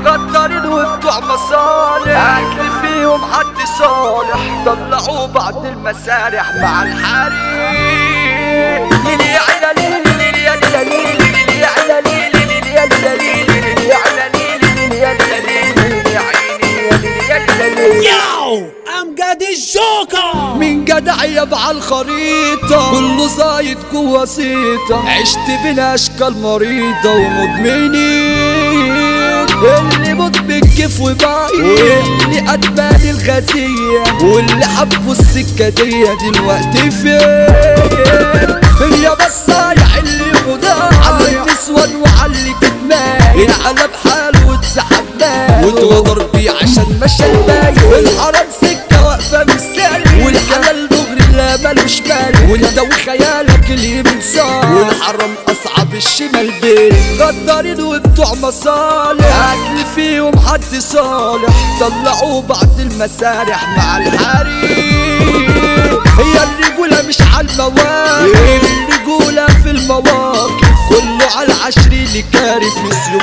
غدارين وبتوع مصالح اكل فيهم حد صالح طلعوا بعض المسارح مع الحريق ليلي يا عيلة ليلي ليلي يا ليلة ليلي ليلي يا عيلة ليلي ليلي يا ليلة ليلي ليلي يا عيلة ليلي ليلي يا ليلة ليلي ليلي يا عيني يا ليلي يا ليلة ليلي Yo, أمجد الجوكر مين جدع يبع الخريطة كله زايد جوا سيطة عشت بين أشكال مريضة ومدمنين اللي موت بالكيف وباين اللي أدمان الغازية واللي حبوا السكة دي دلوقتي فين فين يا بصايع اللي مضايع على النسوان وعلى اللي تتمايل انقلب حاله واتسحب ماله واتغدر بيه عشان مشى الباين الحرام سكة واقفة مش سالي والحلال دغري لا مالوش مال وانت وخيالك اليمين صار والحرام اصعب الشمال بين غدارين وبتوع مصالح اكل فيهم حد صالح طلعوا بعض المسارح مع الحريم هي الرجولة مش على المواقف الرجولة في المواقف كله على العشرين اللي كارف ميسيو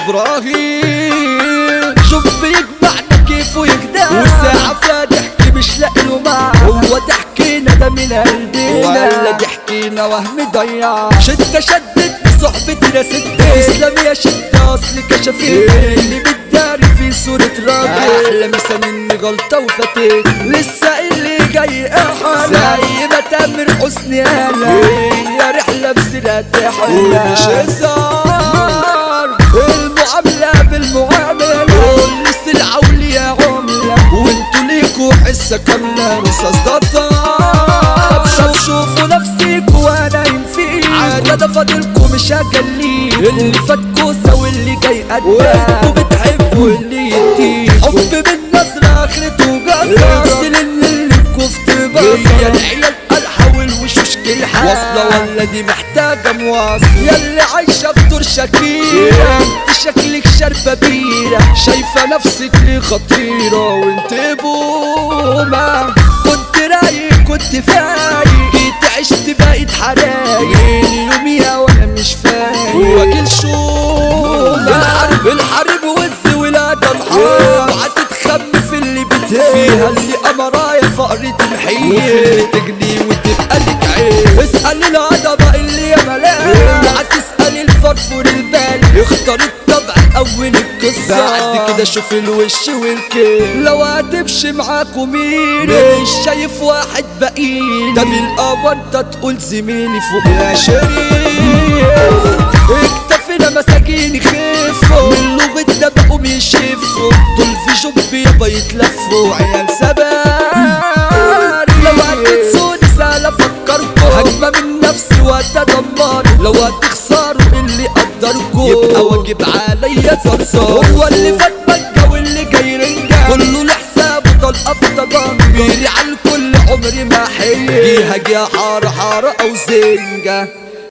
ابراهيم شوف بيجمعنا كيف ويخدعنا والساعة فيها ضحك مش لاقي له معنى هو ضحكينا ده من قلبنا ولا ضحكينا وهم ضيع شدة شدت صحبتي يا ستي تسلم يا شدة اصل كشفت اللي بتداري في صورة راجل احلى مثال اني غلطة وفاتت لسه اللي جاي احلى زي ما تامر حسني قال هي رحلة بسرعة احلى ومش هزار المعاملة بالمعاملة كل سلعة وليها عملة وانتوا ليكوا حصة كاملة رصاص ده طاب طب شوفوا نفسيكوا وانا ينفيك عادة ده فاضلكوا مش هجليك اللي فات كوسة واللي جاي قدام وانتوا بتحبوا اللي يديك حب بالنظرة اخرته جزر ارسل اللي كفت بصر هي العيال قلحة والوشوش كلحة واصلة ولا دي محتاجة مواصلة ياللي عايشة في دور شكيرة انت شكلك شاربة بيرة شايفة نفسك ليه خطيرة وانت بومة كنت رايق كنت فايق جيت عشت بقيت حرايق يوميها وانا مش فايق واكل شومة الحرب الحرب وز ولادة محار وهتتخم في اللي بتهيب فيها اللي أمرايا فقرة الحيل وفي اللي تجني وتبقى لك عيب اسأل الهضبة اللي يا ملاك وهتسأل الفرفور البال اختار الطبع أول القصة بعد كده شوف الوش والكيل لو هتمشي معاكوا مين مش شايف واحد بقيل ده بالقوة انت تقول زميلي فوق العشرين اكتفينا مساكين يخفوا من لغة ده بقوا بيشفوا دول في جنب يابا يتلفوا عيال سبار لو هتنسوني سهل افكركم هجمة من نفسي واتدمر لو هتخسروا اللي قدركم يبقى واجب عليا صرصار هو اللي فات بكة واللي جاي رنجة كله لحسابه طلقة في طجان بيري على الكل عمري ما حي جيها جيها حارة حارة او زنجة